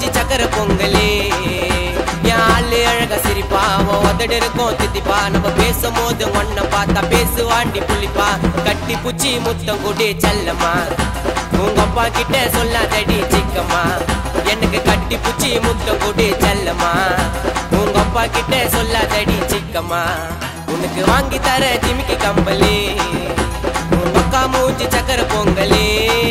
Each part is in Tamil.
மூஞ்சி சக்கர பொங்கலே என் ஆளு அழகா சிரிப்பா அவன் உதடு இருக்கும் தித்திப்பா நம்ம பேசும்போது ஒன்ன பார்த்தா பேசுவாண்டி புளிப்பா கட்டி புச்சி முத்தம் கூடி செல்லம்மா உங்க அப்பா கிட்ட சொல்லாதடி சிக்கம்மா எனக்கு கட்டி புச்சி முத்தம் கூடி செல்லம்மா உங்க அப்பா கிட்ட சொல்லாதடி சிக்கம்மா உனக்கு வாங்கி தர ஜிமிக்கி கம்பளி உங்க அக்கா மூஞ்சி சக்கர பொங்கலே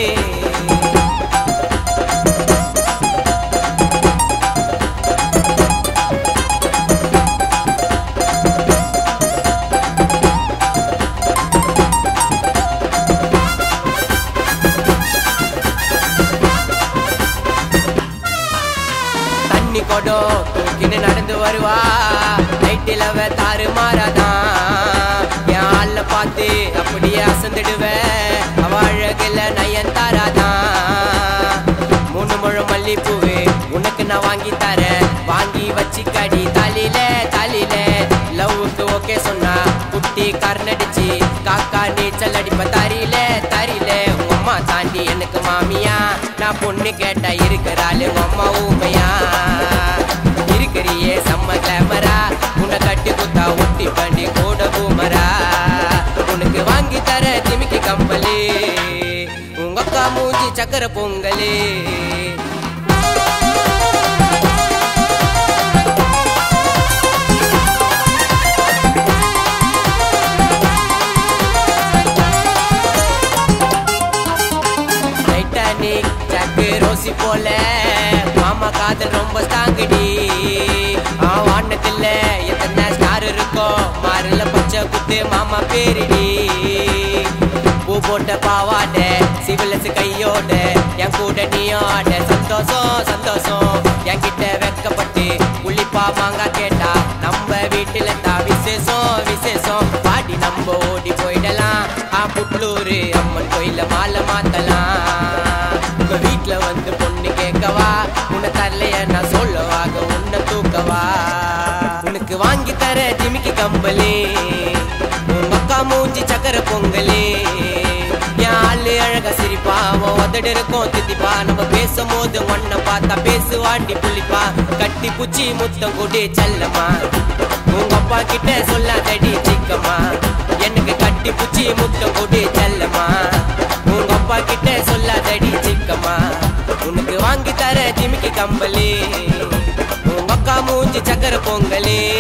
தண்ணி கொடம் தூக்கின்னு நடந்து வருவா நைட்டில் அவ தாறு மாறாதான் என் ஆள்ல பார்த்து அப்படியே அசந்துடுவேன் அவ அழகில் நயன் தாராதான் மூணு முழம் மல்லிப்பூவு உனக்கு நான் வாங்கி தரேன் வாங்கி வச்சுக்கடி தலையில தலையில லவ்வுக்கு ஓகே சொன்னா குட்டி கர்ணடிச்சு காக்கா நீச்சல் அடிப்ப தரியில தரியில உங்க அம்மா தாண்டி எனக்கு மாமியா நான் பொண்ணு கேட்டா இருக்கிறாள் உங்க அம்மா ஊமையா இருக்கிறியே செம்ம கிளாமரா உன்னை கட்டி குத்தா ஒட்டி பண்ணி கூட பூமரா உனக்கு வாங்கி தர ஜிமிக்கி கம்பளி உங்க அக்கா மூஞ்சி சக்கர பொங்கலே டைட்டானிக் ஜாக்கு ரோசி போல மாமா காதல் ரொம்ப ஸ்டாங்கடி வானத்தில் எத்தனை ஸ்டார் இருக்கோ மாறுல பச்சை குத்து மாமா பேரிடி பூ போட்ட பாவாட சிவிலசு கையோட என் கூட நீயும் ஆட சந்தோஷம் சந்தோஷம் என்கிட்ட வெக்கப்பட்டு புள்ளிப்பா மாங்கா கேட்டா நம்ம வீட்டுல தான் விசேஷம் விசேஷம் பாடி நம்ம ஓடி போயிடலாம் ஆ புட்லூரு அம்மன் கோயில மாலை மாத்தலாம் உங்க வீட்டுல வந்து பொண்ணு கேட்கவா உன்னை தரலைய நான் சொல்லவாக உன்னை தூக்கவா உனக்கு வாங்கி தர ஜிமிக்கி கம்பளி உங்க அக்கா மூஞ்சி சக்கர பொங்கலே என் ஆளு அழகா சிரிப்பா அவன் உதடு இருக்கும் தித்திப்பா நம்ம பேசும்போது ஒன்ன பார்த்தா பேசுவாண்டி புளிப்பா கட்டி புச்சி முத்தம் கூடி செல்லம்மா உங்க அப்பா கிட்ட சொல்லாதடி சிக்கம்மா எனக்கு கட்டி புச்சி முத்தம் கூடி செல்லம்மா உங்க அப்பா கிட்ட சொல்லாதடி சிக்கம்மா உனக்கு வாங்கி தர ஜிமிக்கி கம்பளி உங்க அக்கா மூஞ்சி சக்கர பொங்கலே